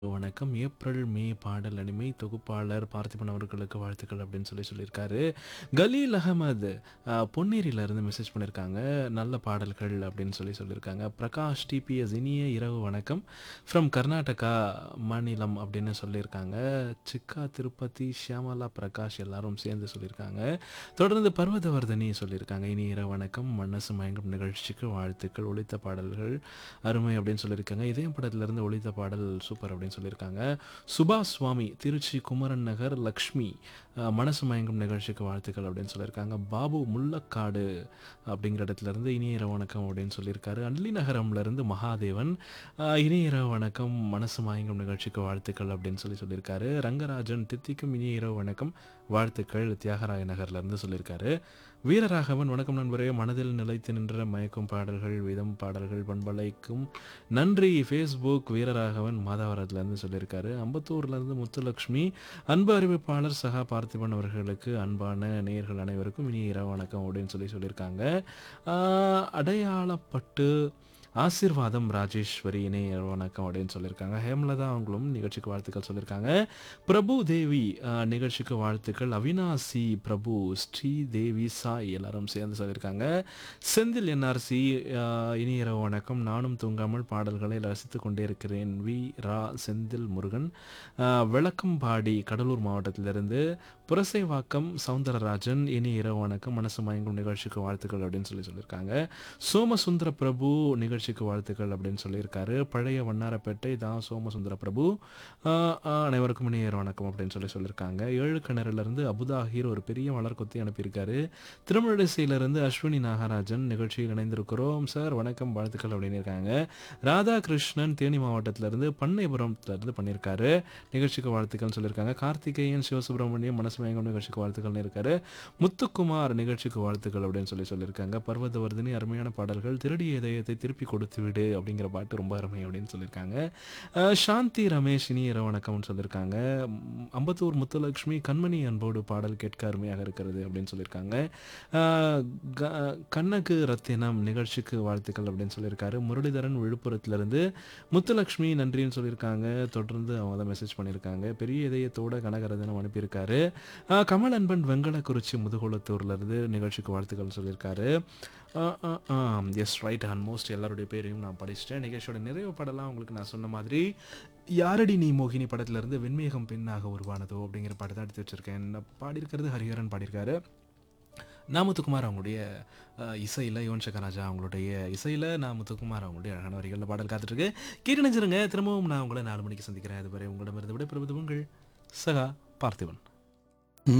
வணக்கம். ஏப்ரல், மே பாடல் அனிமை தொகுப்பாளர் பார்த்திபன் அவர்களுக்கு வாழ்த்துக்கள் அப்படின்னு சொல்லி சொல்லியிருக்காரு. கலீல் அகமது அ பொன்னேரியிலருந்து மெசேஜ் பண்ணியிருக்காங்க. நல்ல பாடல்கள் அப்படின்னு சொல்லி சொல்லியிருக்காங்க. பிரகாஷ் டிபிஎஸ் இனிய இரவு வணக்கம். ஃப்ரம் கர்நாடகா மாநிலம் அப்படின்னு சொல்லியிருக்காங்க. சிக்கா திருப்பதி, ஷியாமலா பிரகாஷ் எல்லாரும் சேர்ந்து சொல்லியிருக்காங்க. தொடர்ந்து பர்வதவர்தினி சொல்லியிருக்காங்க. இனிய இரவு வணக்கம். மனசு மயங்கும் நிகழ்ச்சிக்கு வாழ்த்துக்கள். ஒலித்த பாடல்கள் அருமை அப்படின்னு சொல்லியிருக்காங்க. இதயம் படத்திலிருந்து ஒலித்த பாடல் சூப்பர் அப்படின்னு சொல்லியிருக்காங்க. சுபாஷ் சுவாமி திருச்சி குமரன் நகர் லக்ஷ்மி அ மனசு மயங்கும் நிகழ்ச்சிக்கு வாழ்த்துக்கள் அப்படின்னு சொல்லியிருக்காங்க. பாபு முள்ளக்காடு அப்படிங்கிற இடத்துலருந்து இனிய இரவு வணக்கம் அப்படின்னு சொல்லியிருக்காரு. அள்ளி நகரம்லேருந்து மகாதேவன் அ இனிய இரவு வணக்கம். மனசு மயங்கும் நிகழ்ச்சிக்கு வாழ்த்துக்கள் அப்படின்னு சொல்லி சொல்லியிருக்காரு. ரங்கராஜன் தித்திக்கும் இனிய இரவு வணக்கம். வாழ்த்துக்கள் தியாகராய நகர்லேருந்து சொல்லியிருக்காரு. வீரராகவன் வணக்கம் நண்பரே. மனதில் நிலைத்து நின்ற மயக்கும் பாடல்கள், விதம் பாடல்கள் பண்பலைக்கும் நன்றி. ஃபேஸ்புக் வீரராகவன் மாதவரத்துலேருந்து சொல்லியிருக்காரு. அம்பத்தூர்லேருந்து முத்துலக்ஷ்மி அன்பு அறிவிப்பாளர் சகா பார்த்திபன் அவர்களுக்கு அன்பான நேயர்கள் அனைவருக்கும் இனிய இரவு வணக்கம் அப்படின்னு சொல்லி சொல்லியிருக்காங்க. ஆ அடையாளப்பட்டு ஆசீர்வாதம் ராஜேஸ்வரி இணைய இரவு வணக்கம் அப்படின்னு சொல்லியிருக்காங்க. ஹேமலதா அவங்களும் நிகழ்ச்சிக்கு வாழ்த்துக்கள் சொல்லியிருக்காங்க. பிரபு தேவி அ நிகழ்ச்சிக்கு வாழ்த்துக்கள். அவினாசி பிரபு, ஸ்ரீதேவி சாய் எல்லாரும் சேர்ந்து சொல்லியிருக்காங்க. செந்தில் என்ஆர்சி அ இனிய இரவு வணக்கம். நானும் தூங்காமல் பாடல்களை ரசித்துக் கொண்டே இருக்கிறேன். வி. ரா. செந்தில் முருகன் அ விளக்கம்பாடி கடலூர் மாவட்டத்திலிருந்து புரசைவாக்கம் சவுந்தரராஜன் இனிய இரவு வணக்கம். மனசு மயங்கும் நிகழ்ச்சிக்கு வாழ்த்துக்கள் அப்படின்னு சொல்லி சொல்லியிருக்காங்க. சோமசுந்தர பிரபு நிகழ்ச்சிக்கு வாழ்த்துக்கள் அப்படின்னு சொல்லியிருக்காரு. பழைய வண்ணாரப்பேட்டை தா சோமசுந்தர பிரபு அ அ அனைவருக்கும் இனிய இரவு வணக்கம் அப்படின்னு சொல்லி சொல்லியிருக்காங்க. ஏழு கிணறுலேருந்து அபுதாஹிர் ஒரு பெரிய மலர் கொத்தி அனுப்பியிருக்காரு. திருமழிசையிலிருந்து அஸ்வினி நாகராஜன் நிகழ்ச்சியில் இணைந்திருக்கிறோம் சார் வணக்கம் வாழ்த்துக்கள் அப்படின்னு இருக்காங்க. ராதாகிருஷ்ணன் தேனி மாவட்டத்திலிருந்து பண்ணைபுரத்துலேருந்து பண்ணியிருக்காரு. நிகழ்ச்சிக்கு வாழ்த்துக்கள்னு சொல்லியிருக்காங்க. கார்த்திகேயன் சிவசுப்ரமணியம் மனசு மயங்கும் நிகழ்ச்சிக்கு வாழ்த்துக்கள்னு இருக்காரு. முத்துக்குமார் நிகழ்ச்சிக்கு வாழ்த்துக்கள் அப்படின்னு சொல்லி சொல்லியிருக்காங்க. பர்வதவர்தினி அருமையான பாடல்கள். திருடிய இதயத்தை திருப்பி கொடுத்து விடு அப்படிங்கிற பாட்டு ரொம்ப அருமை அப்படின்னு சொல்லியிருக்காங்க. அ சாந்தி ரமேஷ் இனிய இரவு வணக்கம்னு சொல்லியிருக்காங்க. ம் அம்பத்தூர் முத்துலட்சுமி கண்மணி அன்போடு பாடல் கேட்க அருமையாக இருக்கிறது அப்படின்னு சொல்லியிருக்காங்க. அ க கண்ணகு ரத்தினம் நிகழ்ச்சிக்கு வாழ்த்துக்கள் அப்படின்னு சொல்லியிருக்காரு. முரளிதரன் விழுப்புரத்துலேருந்து முத்துலட்சுமி நன்றின்னு சொல்லியிருக்காங்க. தொடர்ந்து அவங்க தான் மெசேஜ் பண்ணியிருக்காங்க. பெரிய இதயத்தோட கனகரத்தினம் அனுப்பியிருக்காரு. அ கமல் அன்பன் வெங்கலக்குறிச்சி முதுகுளத்தூர்லேருந்து நிகழ்ச்சிக்கு வாழ்த்துக்கள் சொல்லியிருக்காரு. அ அ ஆ எஸ் ரைட் ஆல்மோஸ்ட் எல்லாருடைய பேரையும் நான் படிச்சுட்டேன். நிகழ்ச்சியோட நிறைவு பாடலாம் உங்களுக்கு நான் சொன்ன மாதிரி யாரடி நீ மோகினி படத்துலேருந்து வெண்மேகம் பெண்ணாக உருவானதோ அப்படிங்கிற பாட்டு தான் எடுத்து வச்சிருக்கேன். பாடியிருக்கிறது ஹரிஹரன் பாடியிருக்காரு. நா. முத்துக்குமார் அவங்களுடைய அ இசையில யுவன் சங்கர் ராஜா அவங்களுடைய இசையில நா. முத்துக்குமார் அவங்களுடைய அழகான வரிகள்ல பாடல் காத்துட்ருக்கு. கேட்டு நினைச்சிருங்க. திரும்பவும் நான் உங்களை 4 மணிக்கு சந்திக்கிறேன். அதுவரை உங்களிடமிருந்து விடைபெறுவது உங்கள் சகா பார்த்திபன்.